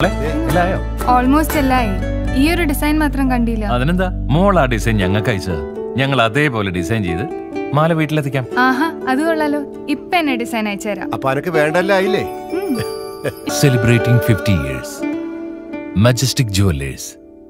ഇല്ലായോ almost എല്ലായി ഈ ഒരു design മാത്രം കണ്ടില്ല അതിനെന്താ മോൾ ആ ഡിസൈൻ ഞങ്ങൾക്ക് അയച്ചത് ഞങ്ങൾ അതേപോലെ ഡിസൈൻ ചെയ്ത് മാല വീട്ടിലെത്തിക്കാം ആഹാ അത് കൊള്ളാലോ ഇപ്പൊ എന്നെ ഡിസൈൻ അയച്ചുതരാം അപ്പൊ അനക്ക് വേണ്ടല്ല ആയില്ലേ ഉം. Celebrating fifty years Majestic Jewellers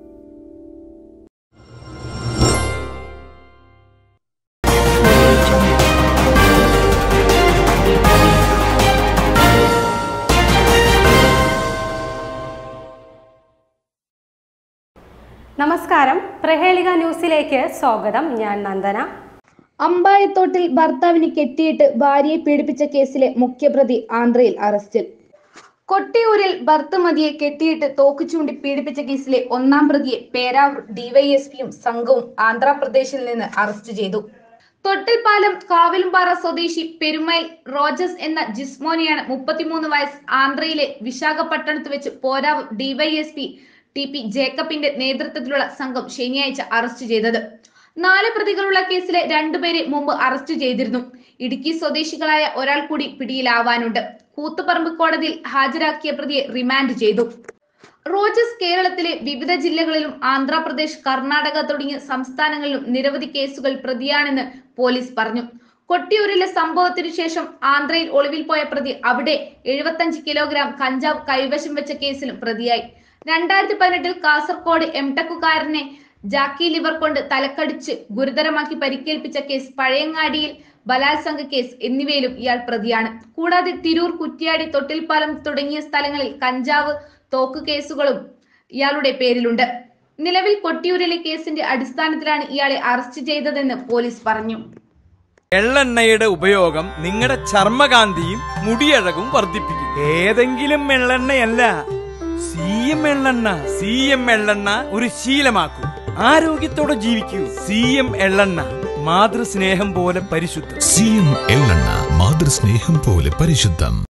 നമസ്കാരം പ്രഹേളിക ന്യൂസിലേക്ക് സ്വാഗതം ഞാൻ നന്ദന അമ്പായത്തോട്ടിൽ ഭർത്താവിനെ കെട്ടിയിട്ട് ഭാര്യയെ പീഡിപ്പിച്ച കേസിലെ മുഖ്യപ്രതി ആന്ധ്രയിൽ അറസ്റ്റിൽ കൊട്ടിയൂരിൽ ഭർത്തമതിയെ കെട്ടിയിട്ട് തോക്ക് ചൂണ്ടി പീഡിപ്പിച്ച കേസിലെ ഒന്നാം പ്രതിയെ പേരാവൂർ ഡിവൈഎസ്പിയും സംഘവും ആന്ധ്രാപ്രദേശിൽ നിന്ന് അറസ്റ്റ് ചെയ്തു തൊട്ടിൽപ്പാലം കാവിലുംപാറ സ്വദേശി പെരുമൈൽ റോജസ് എന്ന ജിസ്മോനെയാണ് മുപ്പത്തിമൂന്ന് വയസ്സ് ആന്ധ്രയിലെ വിശാഖപട്ടണത്ത് വെച്ച് പോരാവ് ഡിവൈഎസ്പി ടി പി ജേക്കബിന്റെ നേതൃത്വത്തിലുള്ള സംഘം ശനിയാഴ്ച അറസ്റ്റ് ചെയ്തത് നാല് പ്രതികളുള്ള കേസിലെ രണ്ടുപേരെ മുമ്പ് അറസ്റ്റ് ചെയ്തിരുന്നു ഇടുക്കി സ്വദേശികളായ ഒരാൾ കൂടി പിടിയിലാവാനുണ്ട് കൂത്തുപറമ്പ് കോടതിയിൽ ഹാജരാക്കിയ പ്രതിയെ റിമാൻഡ് ചെയ്തു റോജസ് കേരളത്തിലെ വിവിധ ജില്ലകളിലും ആന്ധ്രാപ്രദേശ് കർണാടക തുടങ്ങിയ സംസ്ഥാനങ്ങളിലും നിരവധി കേസുകൾ പ്രതിയാണെന്ന് പോലീസ് പറഞ്ഞു കൊട്ടിയൂരിലെ സംഭവത്തിനു ശേഷം ആന്ധ്രയിൽ ഒളിവിൽ പോയ പ്രതി അവിടെ എഴുപത്തഞ്ച് കിലോഗ്രാം കഞ്ചാവ് കൈവശം വെച്ച കേസിലും പ്രതിയായി രണ്ടായിരത്തി പതിനെട്ടിൽ കാസർഗോഡ് എംടെക്കുകാരനെ ജാക്കി ലിവർ കൊണ്ട് തലക്കടിച്ച് ഗുരുതരമാക്കി പരിക്കേൽപ്പിച്ച കേസ് പഴയങ്ങാടിയിൽ ബലാത്സംഗ കേസ് എന്നിവയിലും ഇയാൾ പ്രതിയാണ് കൂടാതെ തിരൂർ കുറ്റ്യാടി തൊട്ടിൽപ്പാലം തുടങ്ങിയ സ്ഥലങ്ങളിൽ കഞ്ചാവ് തോക്ക് കേസുകളും ഇയാളുടെ പേരിലുണ്ട് നിലവിൽ കൊട്ടിയൂരിലെ കേസിന്റെ അടിസ്ഥാനത്തിലാണ് ഇയാളെ അറസ്റ്റ് ചെയ്തതെന്ന് പോലീസ് പറഞ്ഞു എള്ളെണ്ണയുടെ ഉപയോഗം നിങ്ങളുടെ ചർമ്മകാന്തിയും മുടിയഴകും വർദ്ധിപ്പിക്കും ഏതെങ്കിലും എള്ളെണ്ണയല്ല സി എം എള്ളെണ്ണ സി എം എള്ളെണ്ണ ഒരു ശീലമാക്കൂ ആരോഗ്യത്തോടെ ജീവിക്കൂ സി എം എള്ളെണ്ണ മാതൃസ്നേഹം പോലെ പരിശുദ്ധം സി എം എള്ളെണ്ണ മാതൃസ്നേഹം പോലെ പരിശുദ്ധം